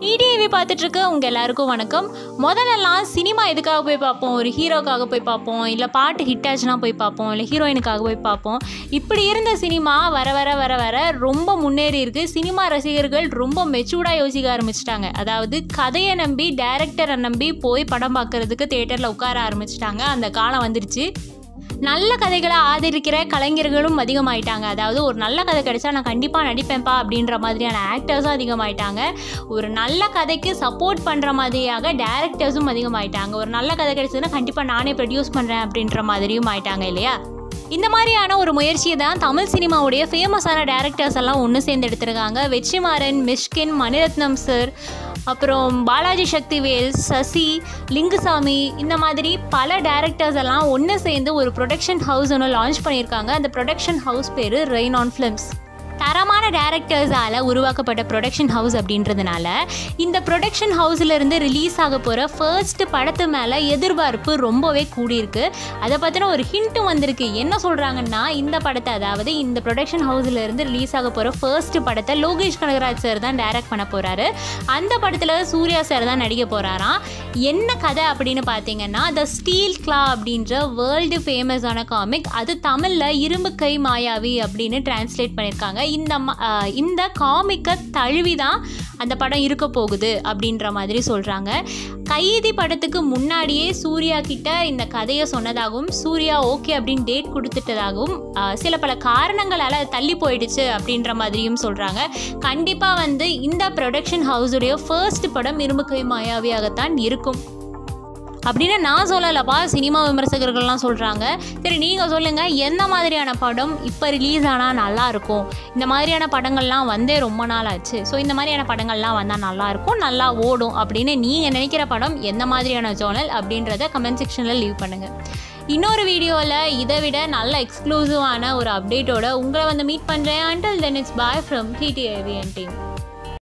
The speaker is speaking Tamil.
டிடிவி பார்த்துட்டு இருக்க உங்கள் எல்லாருக்கும் வணக்கம் முதல்லலாம் சினிமா எதுக்காக போய் பார்ப்போம் ஒரு ஹீரோக்காக போய் பார்ப்போம் இல்லை பாட்டு ஹிட் ஆச்சுன்னா போய் பார்ப்போம் இல்லை ஹீரோயினுக்காக போய் பார்ப்போம் இப்படி இருந்த சினிமா வர வர வர வர ரொம்ப முன்னேறி இருக்கு சினிமா ரசிகர்கள் ரொம்ப மெச்சூர்டாக யோசிக்க ஆரம்பிச்சிட்டாங்க அதாவது கதையை நம்பி டைரக்டரை நம்பி போய் படம் பார்க்கறதுக்கு தேட்டரில் உட்கார ஆரம்பிச்சிட்டாங்க அந்த காலம் வந்துருச்சு நல்ல கதைகளை ஆதரிக்கிற கலைஞர்களும் அதிகமாயிட்டாங்க அதாவது ஒரு நல்ல கதை கிடைச்சா நான் கண்டிப்பாக நடிப்பேன்ப்பா அப்படின்ற மாதிரியான ஆக்டர்ஸும் அதிகமாயிட்டாங்க ஒரு நல்ல கதைக்கு சப்போர்ட் பண்ணுற மாதிரியாக டேரக்டர்ஸும் அதிகமாயிட்டாங்க ஒரு நல்ல கதை கிடைச்சதுன்னா கண்டிப்பாக நானே ப்ரொடியூஸ் பண்ணுறேன் அப்படின்ற மாதிரியும் ஆயிட்டாங்க இல்லையா இந்த மாதிரியான ஒரு முயற்சியை தான் தமிழ் சினிமாவுடைய ஃபேமஸான டேரக்டர்ஸ் எல்லாம் ஒன்று சேர்ந்து எடுத்திருக்காங்க வெற்றிமாறன் மிஷ்கின் மணிரத்னம் சார் அப்புறம் பாலாஜி சக்திவேல் சசி லிங்குசாமி இந்த மாதிரி பல டேரக்டர்ஸ் எல்லாம் ஒன்று சேர்ந்து ஒரு ப்ரொடக்ஷன் ஹவுஸ் ஒன்று லான்ச் பண்ணியிருக்காங்க அந்த ப்ரொடக்ஷன் ஹவுஸ் பேர் ரெயின் ஆன் ஃபிலிம்ஸ் தரமான டேரக்டர்ஸால் உருவாக்கப்பட்ட ப்ரொடக்ஷன் ஹவுஸ் அப்படின்றதுனால இந்த ப்ரொடக்ஷன் ஹவுஸ்லேருந்து ரிலீஸ் ஆக போகிற ஃபர்ஸ்ட் படத்து மேலே எதிர்பார்ப்பு ரொம்பவே கூடியிருக்கு அதை பற்றின ஒரு ஹிண்ட்டும் வந்திருக்கு என்ன சொல்கிறாங்கன்னா இந்த படத்தை அதாவது இந்த ப்ரொடக்ஷன் ஹவுஸ்லேருந்து ரிலீஸ் ஆக போகிற ஃபர்ஸ்ட் படத்தை லோகேஷ் கனகராஜ் சார் தான் டைரக்ட் பண்ண போகிறாரு அந்த படத்தில் சூர்யா சார் தான் நடிக்க போகிறாராம் என்ன கதை அப்படின்னு பார்த்தீங்கன்னா த ஸ்டீல் கிளா அப்படின்ற வேர்ல்டு ஃபேமஸான காமிக் அது தமிழில் இரும்பு கை மாயாவி அப்படின்னு டிரான்ஸ்லேட் பண்ணியிருக்காங்க இந்த ம- ஆஹ் இந்த காமிக்கை தழுவி தான் அந்த படம் இருக்க போகுது அப்படின்ற மாதிரி சொல்கிறாங்க கைதி படத்துக்கு முன்னாடியே சூர்யா கிட்ட இந்த கதையை சொன்னதாகவும் சூர்யா ஓகே அப்படின்னு டேட் கொடுத்துட்டதாகவும் ஆஹ் சில பல காரணங்களால் அது தள்ளி போயிடுச்சு அப்படின்ற மாதிரியும் சொல்கிறாங்க கண்டிப்பாக வந்து இந்த ப்ரொடக்ஷன் ஹவுஸுடைய ஃபர்ஸ்ட் படம் இரும்பு கை மாயாவியாகத்தான் இருக்கும் அப்படின்னு நான் சொல்லலப்பா சினிமா விமர்சகர்கள்லாம் சொல்கிறாங்க சரி நீங்கள் சொல்லுங்கள் எந்த மாதிரியான படம் இப்போ ரிலீஸ் ஆனால் நல்லா இருக்கும் இந்த மாதிரியான படங்கள்லாம் வந்தே ரொம்ப நாள் ஆச்சு ஸோ இந்த மாதிரியான படங்கள்லாம் வந்தால் நல்லா இருக்கும் நல்லா ஓடும் அப்படின்னு நீங்கள் நினைக்கிற படம் எந்த மாதிரியான ஜோனல் அப்படின்றத கமெண்ட் செக்ஷனில் லீவ் பண்ணுங்கள் இன்னொரு வீடியோவில் இதை விட நல்ல எக்ஸ்க்ளூசிவான ஒரு அப்டேட்டோட உங்களை வந்து மீட் பண்ணுறேன் until then it's bye from DDAVN team